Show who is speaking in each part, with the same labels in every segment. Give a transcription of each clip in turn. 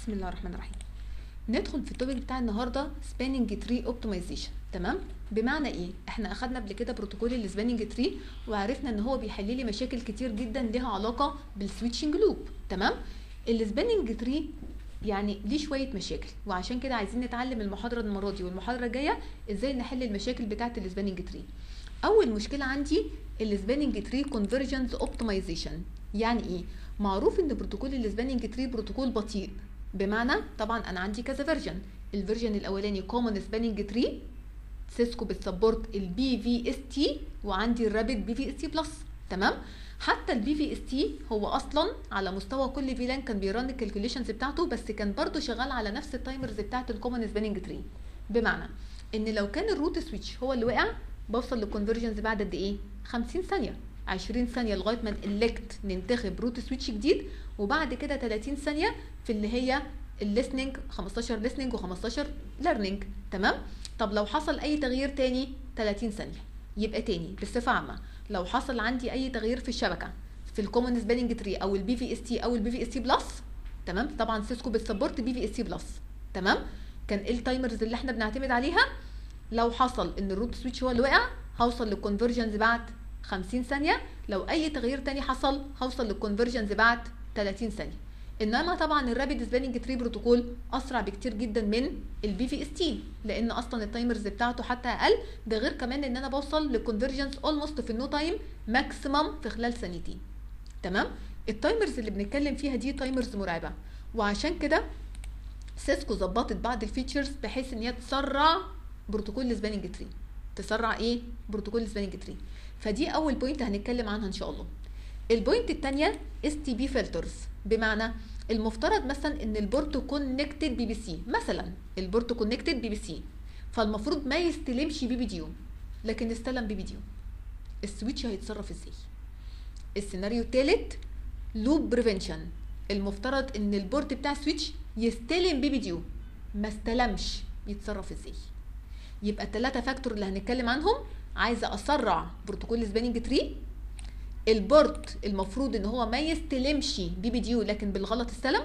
Speaker 1: بسم الله الرحمن الرحيم ندخل في التوبيك بتاع النهارده سباننج تري اوبتمايزيشن تمام بمعنى ايه احنا اخدنا قبل كده بروتوكول السباننج تري وعرفنا ان هو بيحل لي مشاكل كتير جدا ليها علاقه بالسويتشنج لوب تمام السباننج تري يعني ليه شويه مشاكل وعشان كده عايزين نتعلم المحاضره المره دي والمحاضره الجايه ازاي نحل المشاكل بتاعه السباننج تري اول مشكله عندي السباننج تري كونفرجنس اوبتمايزيشن يعني ايه معروف ان بروتوكول السباننج تري بروتوكول بطيء بمعنى طبعا انا عندي كذا فيرجن الفيرجن الاولاني كومن سباننج تري سيسكو بتسبورت البي في اس تي وعندي الرابيد بي في اس تي بلس تمام حتى البي في اس تي هو اصلا على مستوى كل فيلان كان بيرن الكالكوليشنز بتاعته بس كان برضو شغال على نفس التايمرز بتاعت الكومن سباننج تري بمعنى ان لو كان الروت سويتش هو اللي وقع بوصل للكونفرجنز بعد قد ايه 50 ثانيه 20 ثانيه لغايه ما نلكت ننتخب روت سويتش جديد وبعد كده 30 ثانيه في اللي هي الليسننج 15 ليسننج و15 ليرنينج تمام طب لو حصل اي تغيير تاني 30 ثانيه يبقى تاني بصفه عامه لو حصل عندي اي تغيير في الشبكه في الكومن سباننج تري او البي في اس تي او البي في اس تي بلس تمام طبعا سيسكو بتسبورت بي في اس تي بلس تمام كان ايه التايمرز اللي احنا بنعتمد عليها لو حصل ان الروت سويتش هو اللي وقع هوصل للكونفرجنز بعد 50 ثانيه لو اي تغيير تاني حصل هوصل للكونفرجنز بعد 30 ثانيه انما طبعا الرابيد سباننج تري بروتوكول اسرع بكتير جدا من البي في اس تي لان اصلا التايمرز بتاعته حتى اقل ده غير كمان ان انا بوصل للكونفرجنس اولموست في النو تايم ماكسيمم في خلال ثانيتين تمام التايمرز اللي بنتكلم فيها دي تايمرز مرعبه وعشان كده سيسكو ظبطت بعض الفيتشرز بحيث ان هي تسرع بروتوكول السباننج تري تسرع ايه بروتوكول السباننج تري فدي اول بوينت هنتكلم عنها ان شاء الله البوينت الثانيه اس تي بي فلترز بمعنى المفترض مثلا ان البورت كونكتد بي بي سي مثلا البورت كونكتد بي بي سي فالمفروض ما يستلمش بي بي ديو لكن استلم بي بي ديو السويتش هيتصرف ازاي السيناريو الثالث لوب بريفنشن المفترض ان البورت بتاع السويتش يستلم بي بي ديو ما استلمش يتصرف ازاي يبقى الثلاثه فاكتور اللي هنتكلم عنهم عايزه اسرع بروتوكول سباننج تري البورت المفروض ان هو ما يستلمش بي بي ديو لكن بالغلط استلم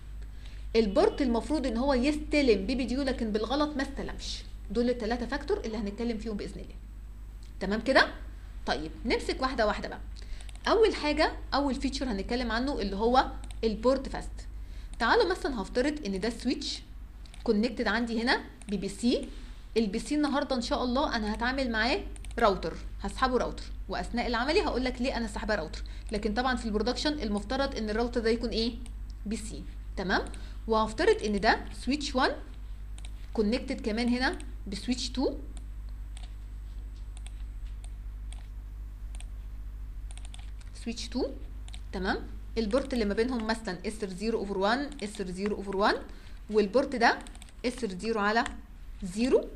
Speaker 1: البورت المفروض ان هو يستلم بي بي ديو لكن بالغلط ما استلمش دول الثلاثه فاكتور اللي هنتكلم فيهم باذن الله تمام كده طيب نمسك واحده واحده بقى اول حاجه اول فيتشر هنتكلم عنه اللي هو البورت فاست تعالوا مثلا هفترض ان ده سويتش كونكتد عندي هنا بي بي سي البي سي النهارده ان شاء الله انا هتعامل معاه راوتر هسحبه راوتر واثناء العملي هقول لك ليه انا سحبه راوتر لكن طبعا في البرودكشن المفترض ان الراوتر ده يكون ايه بي سي تمام وهفترض ان ده سويتش 1 كونكتد كمان هنا بسويتش 2 سويتش 2 تمام البورت اللي ما بينهم مثلا اس 0 اوفر 1 اس 0 اوفر 1 والبورت ده اس 0 على 0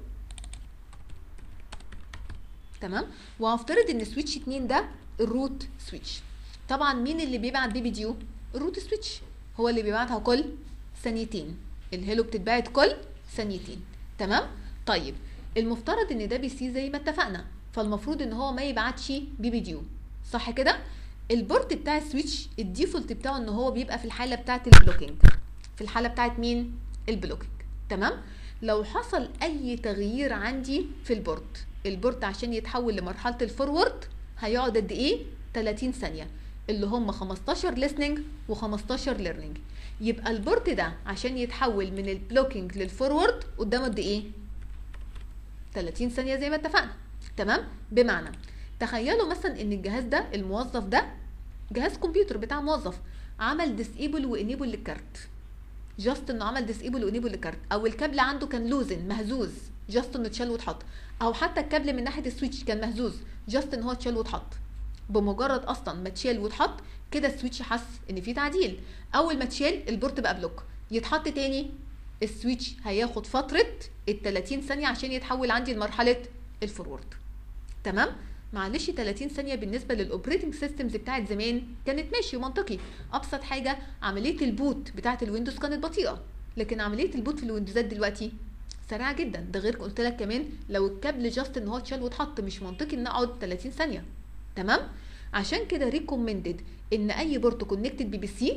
Speaker 1: تمام وهفترض ان سويتش 2 ده الروت سويتش طبعا مين اللي بيبعت بي بي ديو الروت سويتش هو اللي بيبعتها كل ثانيتين الهيلو بتتبعت كل ثانيتين تمام طيب المفترض ان ده بي سي زي ما اتفقنا فالمفروض ان هو ما يبعتش بي بي ديو صح كده البورت بتاع السويتش الديفولت بتاعه ان هو بيبقى في الحاله بتاعه البلوكينج في الحاله بتاعه مين البلوكينج تمام لو حصل اي تغيير عندي في البورت البورت عشان يتحول لمرحله الفورورد هيقعد قد ايه 30 ثانيه اللي هم 15 listening و15 learning يبقى البورت ده عشان يتحول من البلوكينج للفورورد قدامه قد ايه 30 ثانيه زي ما اتفقنا تمام بمعنى تخيلوا مثلا ان الجهاز ده الموظف ده جهاز كمبيوتر بتاع موظف عمل ديسيبل وانيبل للكارت جاست انه عمل ديسيبل وانيبل للكارت او الكابل عنده كان لوزن مهزوز جاست انه اتشال واتحط او حتى الكابل من ناحيه السويتش كان مهزوز جاست ان هو اتشال واتحط بمجرد اصلا ما اتشال واتحط كده السويتش حس ان في تعديل اول ما اتشال البورت بقى بلوك يتحط تاني السويتش هياخد فتره ال 30 ثانيه عشان يتحول عندي لمرحله الفورورد تمام معلش 30 ثانيه بالنسبه للاوبريتنج سيستمز بتاعت زمان كانت ماشي منطقي ابسط حاجه عمليه البوت بتاعت الويندوز كانت بطيئه لكن عمليه البوت في الويندوزات دلوقتي سريعه جدا ده غير قلت لك كمان لو الكابل جاست ان هو اتشال واتحط مش منطقي ان اقعد 30 ثانيه تمام عشان كده ريكومندد ان اي بورت كونكتد بي بي سي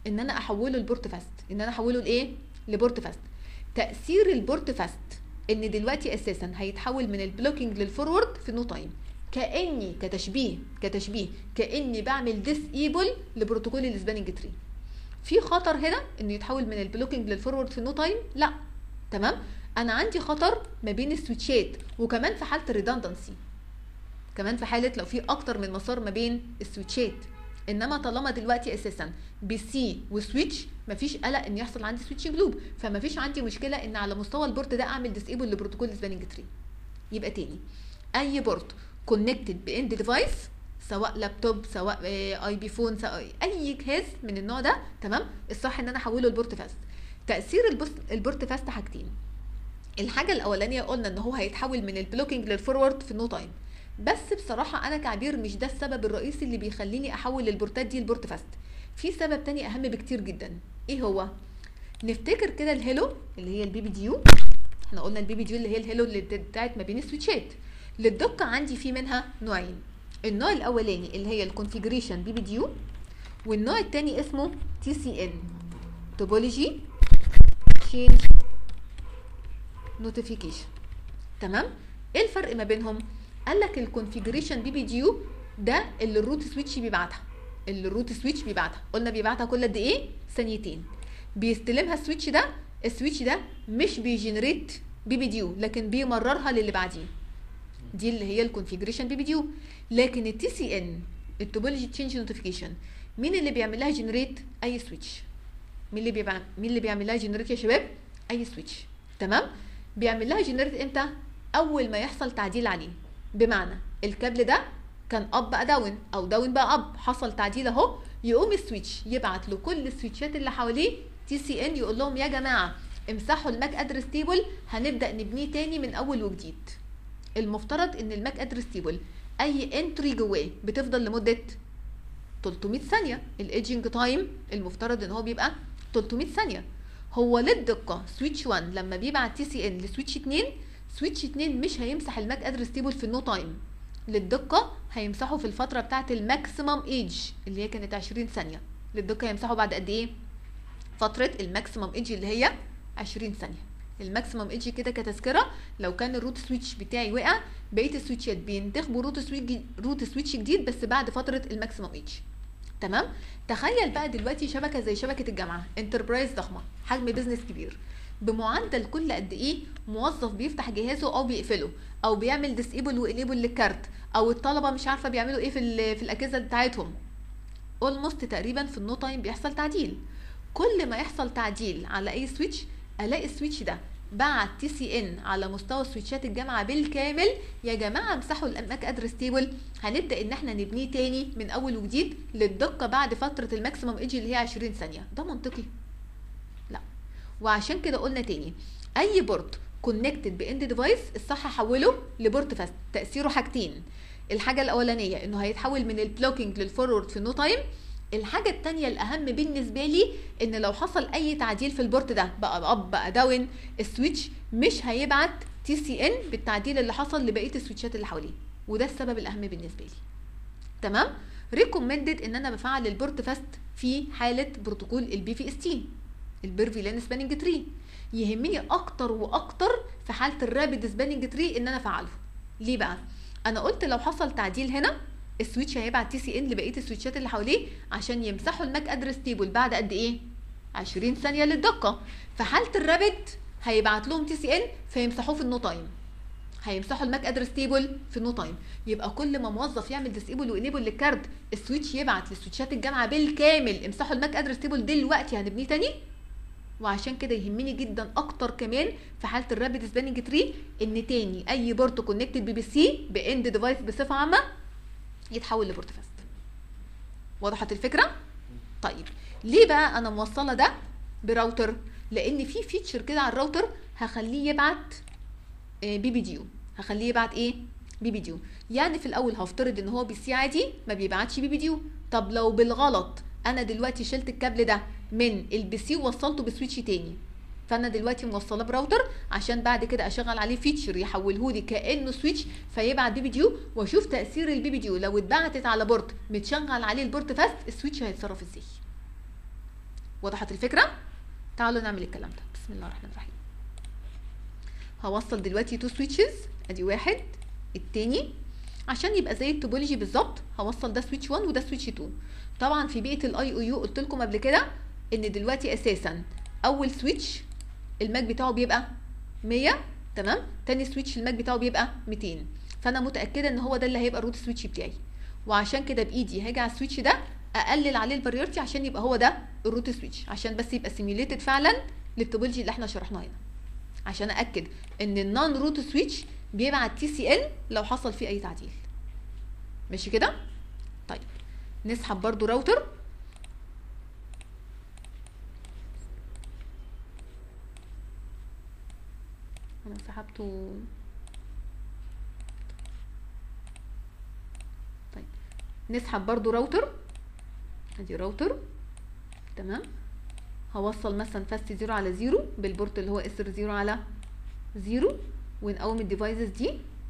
Speaker 1: ان انا احوله لبورت فاست ان انا احوله لايه لبورت فاست تاثير البورت فاست ان دلوقتي اساسا هيتحول من البلوكينج للفورورد في نو تايم كاني كتشبيه كتشبيه كاني بعمل ديس ايبل لبروتوكول السباننج تري في خطر هنا انه يتحول من البلوكينج للفورورد في نو تايم لا تمام انا عندي خطر ما بين السويتشات وكمان في حاله الريدندنسي كمان في حاله لو في اكتر من مسار ما بين السويتشات انما طالما دلوقتي اساسا بسي وسويتش مفيش قلق ان يحصل عندي سويتشنج لوب فمفيش عندي مشكله ان على مستوى البورت ده اعمل ديسيبل لبروتوكول سباننج تري يبقى تاني اي بورت كونكتد باند ديفايس سواء لابتوب سواء اي بي فون سواء اي جهاز من النوع ده تمام الصح ان انا احوله لبورت فاست تاثير البورت فاست حاجتين الحاجه الاولانيه قلنا ان هو هيتحول من البلوكينج للفورورد في نو تايم بس بصراحه انا كعبير مش ده السبب الرئيسي اللي بيخليني احول البورتات دي لبورت فاست في سبب تاني اهم بكتير جدا ايه هو نفتكر كده الهيلو اللي هي البي بي ديو احنا قلنا البي بي ديو اللي هي الهيلو اللي بتاعت ما بين السويتشات للدقه عندي في منها نوعين النوع الاولاني اللي هي الكونفيجريشن بي بي ديو والنوع التاني اسمه تي سي ان توبولوجي تشينج نوتيفيكيشن تمام ايه الفرق ما بينهم قال لك الكونفيجريشن بي بي ديو ده اللي الروت سويتش بيبعتها اللي الروت سويتش بيبعتها قلنا بيبعتها كل قد ايه ثانيتين بيستلمها السويتش ده السويتش ده مش بيجنريت بي بي ديو لكن بيمررها للي بعديه دي اللي هي الكونفيجريشن بي بي ديو لكن التي سي ان التوبولوجي تشينج نوتيفيكيشن مين اللي بيعمل لها جنريت اي سويتش مين اللي بيبع... مين اللي بيعمل لها جنريت يا شباب اي سويتش تمام بيعمل لها جنريت امتى اول ما يحصل تعديل عليه بمعنى الكابل ده كان اب بقى داون او داون بقى اب حصل تعديل اهو يقوم السويتش يبعت لكل السويتشات اللي حواليه تي سي ان يقول لهم يا جماعه امسحوا الماك ادرس تيبل هنبدا نبنيه تاني من اول وجديد المفترض ان الماك ادرس تيبل اي انتري جواه بتفضل لمده 300 ثانيه الايدجنج تايم المفترض ان هو بيبقى 300 ثانيه هو للدقه سويتش 1 لما بيبعت تي سي ان لسويتش 2 سويتش 2 مش هيمسح الماك ادرس تيبل في النو تايم للدقه هيمسحه في الفتره بتاعه الماكسيمم ايج اللي هي كانت 20 ثانيه للدقه هيمسحه بعد قد ايه فتره الماكسيمم ايج اللي هي 20 ثانيه الماكسيمم ايج كده كتذكره لو كان الروت سويتش بتاعي وقع بقيه السويتشات بينتخبوا روت سويتش روت سويتش جديد بس بعد فتره الماكسيمم ايج تمام تخيل بقى دلوقتي شبكه زي شبكه الجامعه انتربرايز ضخمه حجم بيزنس كبير بمعدل كل قد ايه موظف بيفتح جهازه او بيقفله او بيعمل ديسيبل وانيبل للكارت او الطلبه مش عارفه بيعملوا ايه في في الاجهزه بتاعتهم اولموست تقريبا في النو تايم بيحصل تعديل كل ما يحصل تعديل على اي سويتش الاقي السويتش ده بعت تي سي ان على مستوى سويتشات الجامعه بالكامل يا جماعه امسحوا الماك ادرس تيبل هنبدا ان احنا نبنيه تاني من اول وجديد للدقه بعد فتره الماكسيمم ايدج اللي هي 20 ثانيه ده منطقي لا وعشان كده قلنا تاني اي بورت كونكتد باند ديفايس الصح احوله لبورت فاست تاثيره حاجتين الحاجه الاولانيه انه هيتحول من البلوكينج للفورورد في نو تايم الحاجة التانية الأهم بالنسبة لي إن لو حصل أي تعديل في البورت ده بقى أب بقى داون السويتش مش هيبعت تي سي إن بالتعديل اللي حصل لبقية السويتشات اللي حواليه وده السبب الأهم بالنسبة لي تمام ريكومندد إن أنا بفعل البورت فاست في حالة بروتوكول البي في اس تي البيرفي لان سباننج تري يهمني أكتر وأكتر في حالة الرابد سباننج تري إن أنا أفعله ليه بقى؟ أنا قلت لو حصل تعديل هنا السويتش هيبعت تي سي ان لبقيه السويتشات اللي حواليه عشان يمسحوا الماك ادرس تيبل بعد قد ايه 20 ثانيه للدقه في حاله الرابد هيبعت لهم تي سي ان فيمسحوه في النو تايم هيمسحوا الماك ادرس تيبل في النو تايم يبقى كل ما موظف يعمل ديسيبل وانيبل للكارد السويتش يبعت لسويتشات الجامعه بالكامل امسحوا الماك ادرس تيبل دلوقتي هنبنيه تاني وعشان كده يهمني جدا اكتر كمان في حاله الرابد سباننج تري ان تاني اي بورت كونكتد بي بي سي باند ديفايس بصفه عامه يتحول لبورت فاست وضحت الفكره طيب ليه بقى انا موصله ده براوتر لان في فيتشر كده على الراوتر هخليه يبعت بي بي ديو هخليه يبعت ايه بي بي ديو يعني في الاول هفترض ان هو بي سي عادي ما بيبعتش بي بي ديو طب لو بالغلط انا دلوقتي شلت الكابل ده من البي سي ووصلته بسويتش تاني فانا دلوقتي موصله براوتر عشان بعد كده اشغل عليه فيتشر يحوله لي كانه سويتش فيبعت بي بي ديو واشوف تاثير البي بي ديو لو اتبعتت على بورت متشغل عليه البورت فاست السويتش هيتصرف ازاي وضحت الفكره تعالوا نعمل الكلام ده بسم الله الرحمن الرحيم هوصل دلوقتي تو سويتشز ادي واحد التاني عشان يبقى زي التوبولوجي بالظبط هوصل ده سويتش 1 وده سويتش 2 طبعا في بيئه الاي او يو قلت لكم قبل كده ان دلوقتي اساسا اول سويتش الماك بتاعه بيبقى 100 تمام تاني سويتش الماك بتاعه بيبقى 200 فانا متاكده ان هو ده اللي هيبقى الروت سويتش بتاعي وعشان كده بايدي هاجي على السويتش ده اقلل عليه الفاريورتي عشان يبقى هو ده الروت سويتش عشان بس يبقى سيميوليتد فعلا للتوبولوجي اللي احنا شرحناه هنا عشان ااكد ان النون روت سويتش بيبعت تي سي ال لو حصل فيه اي تعديل ماشي كده طيب نسحب برضو راوتر انا سحبته طيب نسحب برضو راوتر ادي راوتر تمام هوصل مثلا فاست زيرو على زيرو بالبورت اللي هو اس زيرو على زيرو ونقوم الديفايسز دي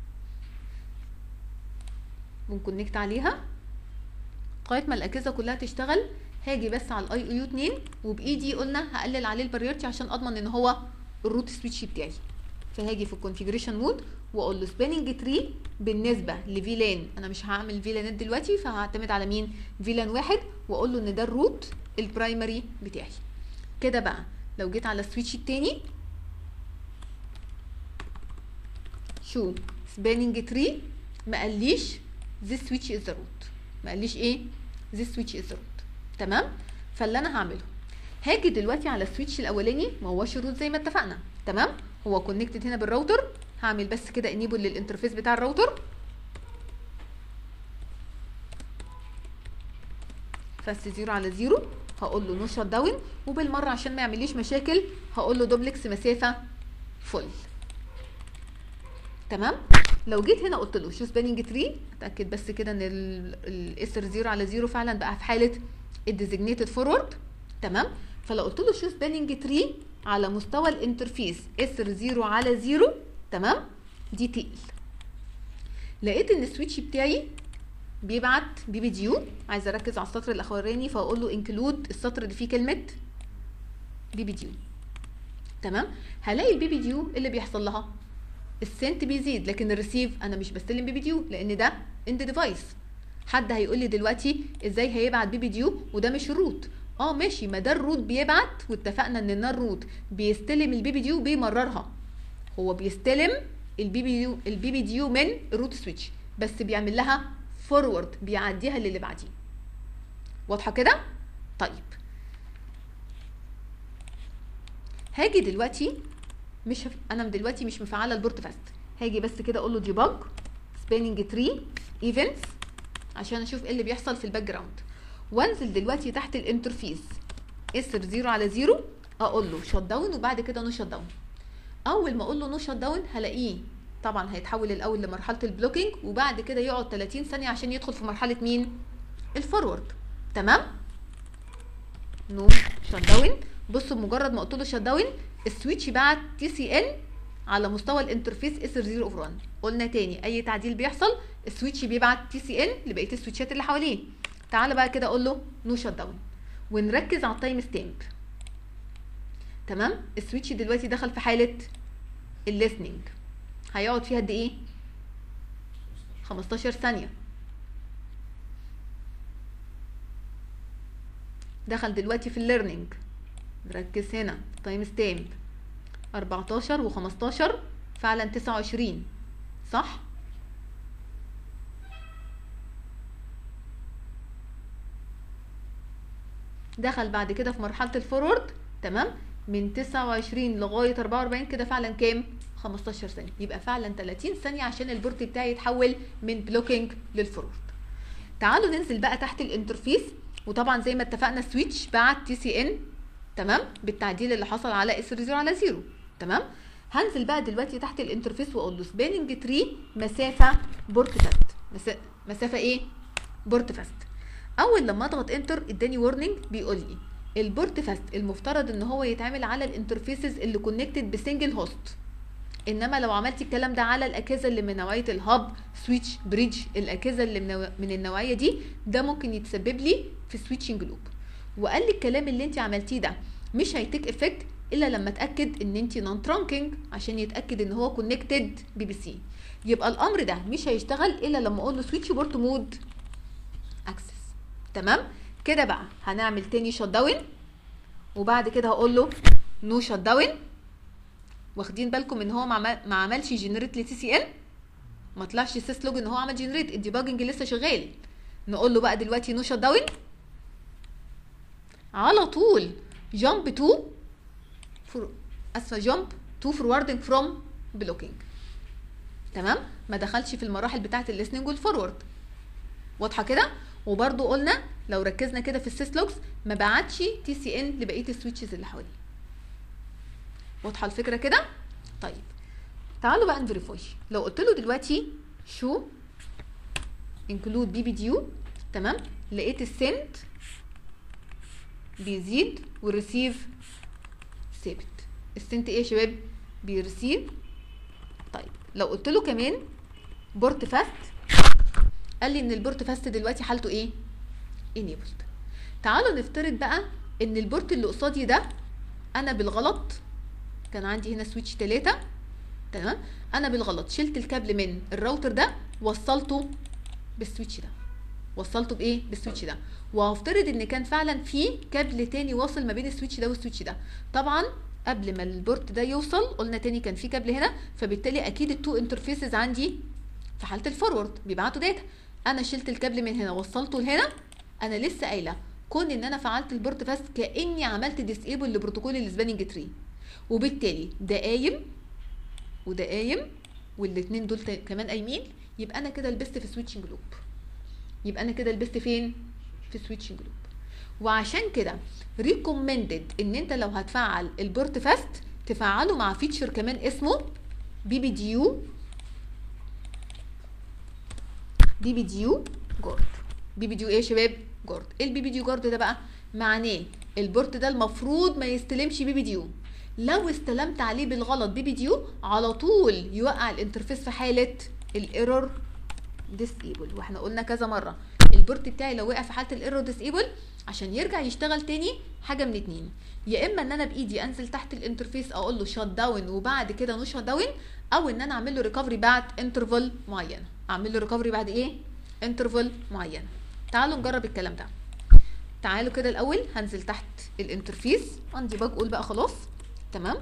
Speaker 1: ونكونكت عليها لغايه ما الاجهزه كلها تشتغل هاجي بس على الاي او يو 2 وبايدي قلنا هقلل عليه البريورتي عشان اضمن ان هو الروت سويتش بتاعي فهاجي في الكونفيجريشن مود واقول له سباننج تري بالنسبه لفيلان انا مش هعمل فيلانات دلوقتي فهعتمد على مين فيلان واحد واقول له ان ده الروت البرايمري بتاعي كده بقى لو جيت على السويتش التاني شو سباننج تري ما قاليش this switch is the root ما قاليش ايه this switch is the root تمام فاللي انا هعمله هاجي دلوقتي على السويتش الاولاني ما هوش الروت زي ما اتفقنا تمام هو كونكتد هنا بالراوتر هعمل بس كده انيبل للانترفيس بتاع الراوتر فاست زيرو على زيرو هقول له نو شات داون وبالمره عشان ما يعمليش مشاكل هقول له دوبلكس مسافه فل تمام لو جيت هنا قلت له شو سباننج تري اتاكد بس كده ان الاسر زيرو على زيرو فعلا بقى في حاله الديزيجنيتد فورورد تمام فلو قلت له شو سباننج تري على مستوى الانترفيس اسر زيرو على زيرو تمام دي تقل لقيت ان السويتش بتاعي بيبعت بي بي ديو عايزه اركز على السطر الاخراني فاقول له انكلود السطر اللي فيه كلمه بي بي ديو تمام هلاقي البي بي ديو اللي بيحصل لها السنت بيزيد لكن الريسيف انا مش بستلم بي بي ديو لان ده اند ديفايس حد هيقول لي دلوقتي ازاي هيبعت بي بي ديو وده مش الروت اه ماشي ما ده الروت بيبعت واتفقنا ان النار روت بيستلم البي بي ديو بيمررها هو بيستلم البي بي ديو البي بي ديو من الروت سويتش بس بيعمل لها فورورد بيعديها للي بعديه واضحه كده طيب هاجي دلوقتي مش هف... انا دلوقتي مش مفعله البورت فاست هاجي بس كده اقول له ديباج سباننج تري ايفنتس عشان اشوف ايه اللي بيحصل في الباك جراوند وانزل دلوقتي تحت الانترفيس اسر زيرو على زيرو اقول له شوت داون وبعد كده نو شوت داون اول ما اقول له نو شوت داون هلاقيه طبعا هيتحول الاول لمرحله البلوكينج وبعد كده يقعد 30 ثانيه عشان يدخل في مرحله مين الفورورد تمام نو شوت داون بصوا بمجرد ما قلت له شوت داون السويتش بعت تي سي ان على مستوى الانترفيس اسر 0 اوف 1 قلنا تاني اي تعديل بيحصل السويتش بيبعت تي سي ان لبقيه السويتشات اللي حواليه تعالى بقى كده اقول له نو شات داون ونركز على التايم ستامب تمام السويتش دلوقتي دخل في حاله الليسننج هيقعد فيها قد ايه 15 ثانيه دخل دلوقتي في الليرنينج نركز هنا تايم ستامب 14 و15 فعلا 29 صح دخل بعد كده في مرحله الفورورد تمام من 29 لغايه 44 كده فعلا كام 15 ثانيه يبقى فعلا 30 ثانيه عشان البورت بتاعي يتحول من بلوكينج للفورورد تعالوا ننزل بقى تحت الانترفيس وطبعا زي ما اتفقنا سويتش بعت تي سي ان تمام بالتعديل اللي حصل على اس 0 على 0 تمام هنزل بقى دلوقتي تحت الانترفيس واقول له سباننج تري مسافه بورت فاست مسافه ايه بورت فاست اول لما اضغط انتر اداني وورنينج بيقول لي البورت فاست المفترض ان هو يتعمل على الانترفيسز اللي كونكتد بسنجل هوست انما لو عملت الكلام ده على الاجهزه اللي من نوعيه الهاب سويتش بريدج الاجهزه اللي من, من النوعيه دي ده ممكن يتسبب لي في سويتشنج لوب وقال لي الكلام اللي انت عملتيه ده مش هيتك افكت الا لما اتاكد ان انت نون ترانكينج عشان يتاكد ان هو كونكتد بي بي سي يبقى الامر ده مش هيشتغل الا لما اقول له سويتش بورت مود اكسس تمام كده بقى هنعمل تاني شوت داون وبعد كده هقول له نو شوت داون واخدين بالكم ان هو ما عمل- ما عملش جنريت لتي سي ال ما طلعش سيس لوج ان هو عمل جنريت الديباجنج لسه شغال نقول له بقى دلوقتي نو شوت داون على طول جامب تو فور اسفه جامب تو فوروردنج فروم بلوكينج تمام ما دخلش في المراحل بتاعه الليسننج والفورورد واضحه كده وبرده قلنا لو ركزنا كده في السيس لوجز ما بعتش تي سي ان لبقيه السويتشز اللي حواليه واضحه الفكره كده طيب تعالوا بقى نفيريفاي لو قلت له دلوقتي شو انكلود بي بي ديو تمام لقيت السنت بيزيد والريسيف ثابت السنت ايه يا شباب بيرسيف طيب لو قلت له كمان بورت فاست قال لي ان البورت فاست دلوقتي حالته ايه enabled تعالوا نفترض بقى ان البورت اللي قصادي ده انا بالغلط كان عندي هنا سويتش 3 تمام انا بالغلط شلت الكابل من الراوتر ده وصلته بالسويتش ده وصلته بايه بالسويتش ده وهفترض ان كان فعلا في كابل تاني واصل ما بين السويتش ده والسويتش ده طبعا قبل ما البورت ده يوصل قلنا تاني كان في كابل هنا فبالتالي اكيد التو انترفيسز عندي في حاله الفورورد بيبعتوا داتا انا شلت الكابل من هنا وصلته لهنا انا لسه قايله كون ان انا فعلت البورت فاست كاني عملت ديسيبل لبروتوكول السباننج تري وبالتالي ده قايم وده قايم والاثنين دول تا- كمان قايمين يبقى انا كده لبست في سويتشنج لوب يبقى انا كده لبست فين في سويتشنج لوب وعشان كده ريكومندد ان انت لو هتفعل البورت فاست تفعله مع فيتشر كمان اسمه بي بي دي يو بي بي دي يو جارد بي بي دي يو ايه يا شباب جارد ايه البي بي دي يو جارد ده بقى معناه البورت ده المفروض ما يستلمش بي بي دي يو لو استلمت عليه بالغلط بي بي دي يو على طول يوقع الانترفيس في حاله الايرور ديسيبل واحنا قلنا كذا مره البورت بتاعي لو وقع في حاله الايرور ديسيبل عشان يرجع يشتغل تاني حاجه من اتنين يا اما ان انا بايدي انزل تحت الانترفيس اقول له شات داون وبعد كده نو شات داون او ان انا اعمل له ريكفري بعد انترفال معينه اعمل له ريكفري بعد ايه انترفال معينه تعالوا نجرب الكلام ده تعالوا كده الاول هنزل تحت الانترفيس عندي بقول بقى خلاص تمام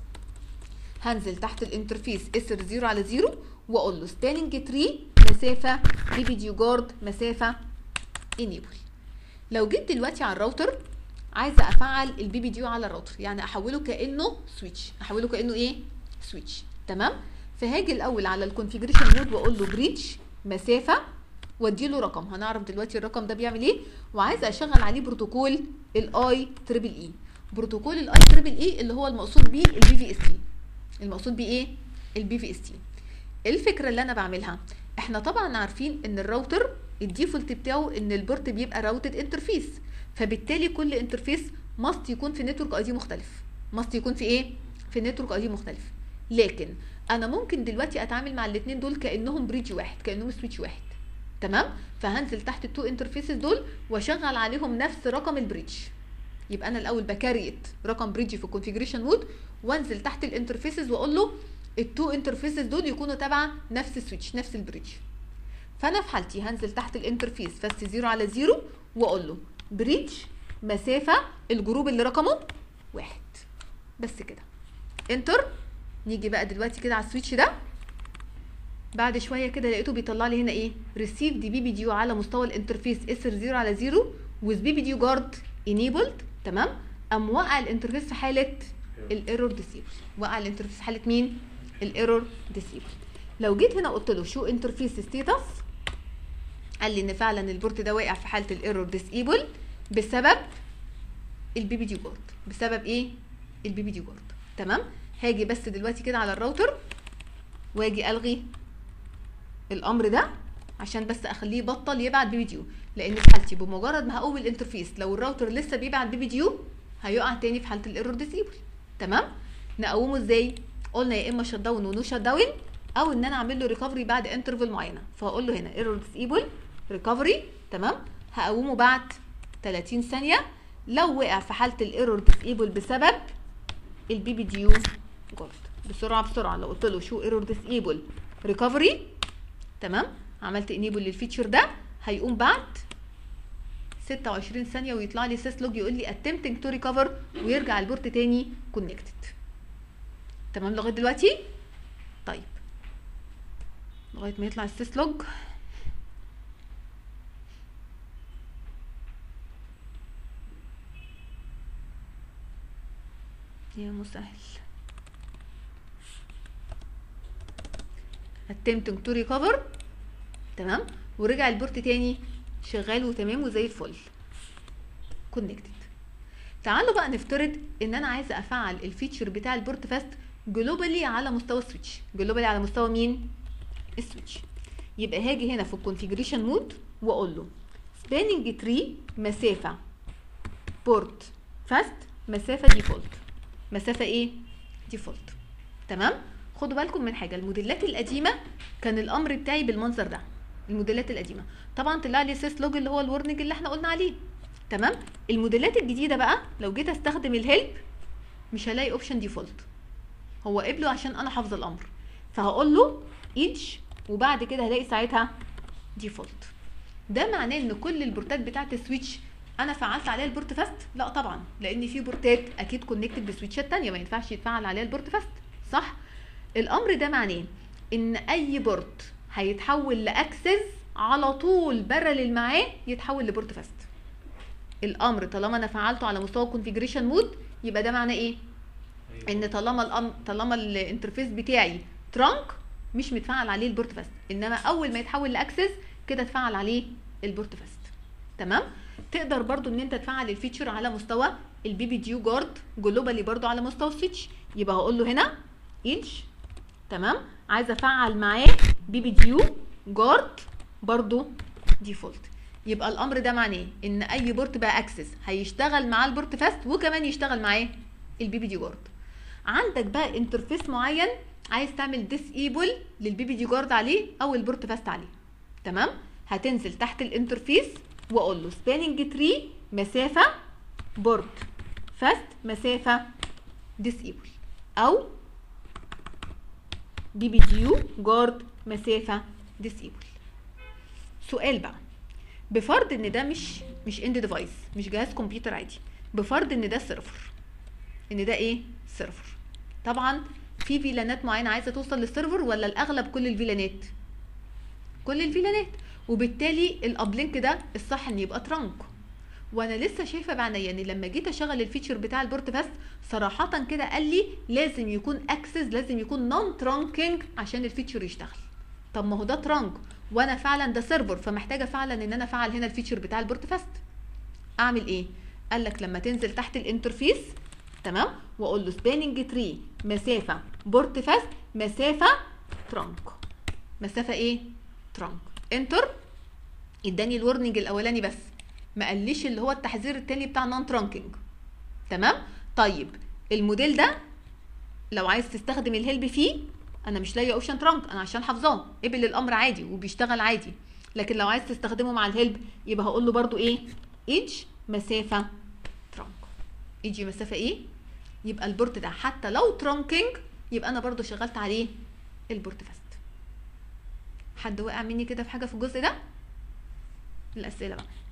Speaker 1: هنزل تحت الانترفيس اسر 0 على 0 واقول له ستاننج تري مسافه بي بي ديو جارد مسافه انيبل لو جيت دلوقتي على الراوتر عايزه افعل البي بي ديو على الراوتر يعني احوله كانه سويتش احوله كانه ايه سويتش تمام فهاجي الاول على الكونفيجريشن مود واقول له بريتش مسافه وادي له رقم هنعرف دلوقتي الرقم ده بيعمل ايه وعايزه اشغل عليه بروتوكول الاي تريبل اي بروتوكول الاي تريبل اي اللي هو المقصود بيه البي في اس تي المقصود بيه ايه البي في اس تي الفكره اللي انا بعملها احنا طبعا عارفين ان الراوتر الديفولت بتاعه ان البورت بيبقى راوتد انترفيس فبالتالي كل انترفيس ماست يكون في نتورك اي دي مختلف ماست يكون في ايه في نتورك اي دي مختلف لكن انا ممكن دلوقتي اتعامل مع الاثنين دول كانهم بريدج واحد كانهم سويتش واحد تمام فهنزل تحت التو انترفيسز دول واشغل عليهم نفس رقم البريدج يبقى انا الاول بكريت رقم بريدج في الكونفيجريشن مود وانزل تحت الانترفيسز واقول له التو انترفيسز دول يكونوا تبع نفس السويتش نفس البريدج فانا في حالتي هنزل تحت الانترفيس فاست زيرو على زيرو واقول له بريدج مسافه الجروب اللي رقمه واحد بس كده انتر نيجي بقى دلوقتي كده على السويتش ده بعد شويه كده لقيته بيطلع لي هنا ايه ريسيف دي بي بي ديو على مستوى الانترفيس اسر 0 على 0 وذ بي بي ديو جارد انيبلد تمام قام وقع الانترفيس في حاله الايرور ديسيبل وقع الانترفيس في حاله مين الايرور ديسيبل لو جيت هنا قلت له شو انترفيس ستيتس قال لي ان فعلا البورت ده واقع في حاله الايرور ديسيبل بسبب البي بي دي جارد بسبب ايه البي بي دي جارد تمام هاجي بس دلوقتي كده على الراوتر واجي الغي الامر ده عشان بس اخليه يبطل يبعت بي بي ديو لان في حالتي بمجرد ما هقوم الانترفيس لو الراوتر لسه بيبعت بي بي ديو هيقع تاني في حاله الايرور ديسيبل تمام نقومه ازاي قلنا يا اما شت داون ونو شت داون او ان انا اعمل له ريكفري بعد انترفال معينه فهقول له هنا ايرور ديسيبل ريكفري تمام هقومه بعد 30 ثانيه لو وقع في حاله الايرور ديسيبل بسبب البي بي ديو جارد بسرعه بسرعه لو قلت له شو ايرور ديسيبل ريكفري تمام عملت انيبل للفيتشر ده هيقوم بعد 26 ثانيه ويطلع لي سيس لوج يقول لي attempting تو ريكفر ويرجع البورت تاني كونكتد تمام لغايه دلوقتي طيب لغايه ما يطلع السيس لوج يا مسهل attempting to recover تمام ورجع البورت تاني شغال وتمام وزي الفل كونكتد تعالوا بقى نفترض ان انا عايزه افعل الفيتشر بتاع البورت فاست جلوبالي على مستوى السويتش جلوبالي على مستوى مين السويتش يبقى هاجي هنا في الكونفيجريشن مود واقول له سباننج تري مسافه بورت فاست مسافه ديفولت مسافه ايه ديفولت تمام خدوا بالكم من حاجه الموديلات القديمه كان الامر بتاعي بالمنظر ده الموديلات القديمه طبعا طلع لي سيس لوج اللي هو الورنج اللي احنا قلنا عليه تمام الموديلات الجديده بقى لو جيت استخدم الهيلب مش هلاقي اوبشن ديفولت هو قبله عشان انا حافظه الامر فهقول له ايتش وبعد كده هلاقي ساعتها ديفولت ده معناه ان كل البورتات بتاعت السويتش انا فعلت عليها البورت فاست لا طبعا لان في بورتات اكيد كونكتد بسويتشات تانية ما ينفعش يتفعل عليها البورت فاست صح الامر ده معناه ان اي بورت هيتحول لاكسس على طول بارلل معاه يتحول لبورت فاست الامر طالما انا فعلته على مستوى الكونفيجريشن مود يبقى ده معناه ايه ان طالما الأم... طالما الانترفيس بتاعي ترانك مش متفعل عليه البورت فاست انما اول ما يتحول لاكسس كده اتفعل عليه البورت فاست تمام تقدر برضو ان انت تفعل الفيتشر على مستوى البي بي ديو جارد جلوبالي برضو على مستوى السويتش يبقى هقول له هنا انش تمام عايزه افعل معاه بي بي ديو جارد برضو ديفولت يبقى الامر ده معناه ان اي بورت بقى اكسس هيشتغل معاه البورت فاست وكمان يشتغل معاه البي بي دي جارد عندك بقى انترفيس معين عايز تعمل ديسيبل للبي بي دي جارد عليه او البورت فاست عليه تمام هتنزل تحت الانترفيس واقول له سباننج تري مسافه بورت فاست مسافه ديسيبل او بي بي ديو جارد مسافه ديسيبل سؤال بقى بفرض ان ده مش مش اند ديفايس مش جهاز كمبيوتر عادي بفرض ان ده سيرفر ان ده ايه سيرفر طبعا في فيلانات معينه عايزه توصل للسيرفر ولا الاغلب كل الفيلانات كل الفيلانات وبالتالي الابلينك ده الصح ان يبقى ترانك وانا لسه شايفه بعينيا ان لما جيت اشغل الفيتشر بتاع البورت فاست صراحه كده قال لي لازم يكون اكسس لازم يكون نون ترانكينج عشان الفيتشر يشتغل طب ما هو ده ترانك وانا فعلا ده سيرفر فمحتاجه فعلا ان انا افعل هنا الفيتشر بتاع البورت فاست اعمل ايه قال لك لما تنزل تحت الانترفيس تمام واقول له سباننج تري مسافه بورت فاست مسافه ترانك مسافه ايه ترانك انتر اداني الورنينج الاولاني بس ما قاليش اللي هو التحذير التاني بتاع نون ترانكينج تمام طيب الموديل ده لو عايز تستخدم الهيلب فيه انا مش لاقي اوبشن ترانك انا عشان حافظاه قبل الامر عادي وبيشتغل عادي لكن لو عايز تستخدمه مع الهيلب يبقى هقول له برده ايه ايدج مسافه ترانك ايدج مسافه ايه يبقى البورت ده حتى لو ترانكينج يبقى انا برده شغلت عليه البورت فاست حد وقع مني كده في حاجه في الجزء ده الاسئله بقى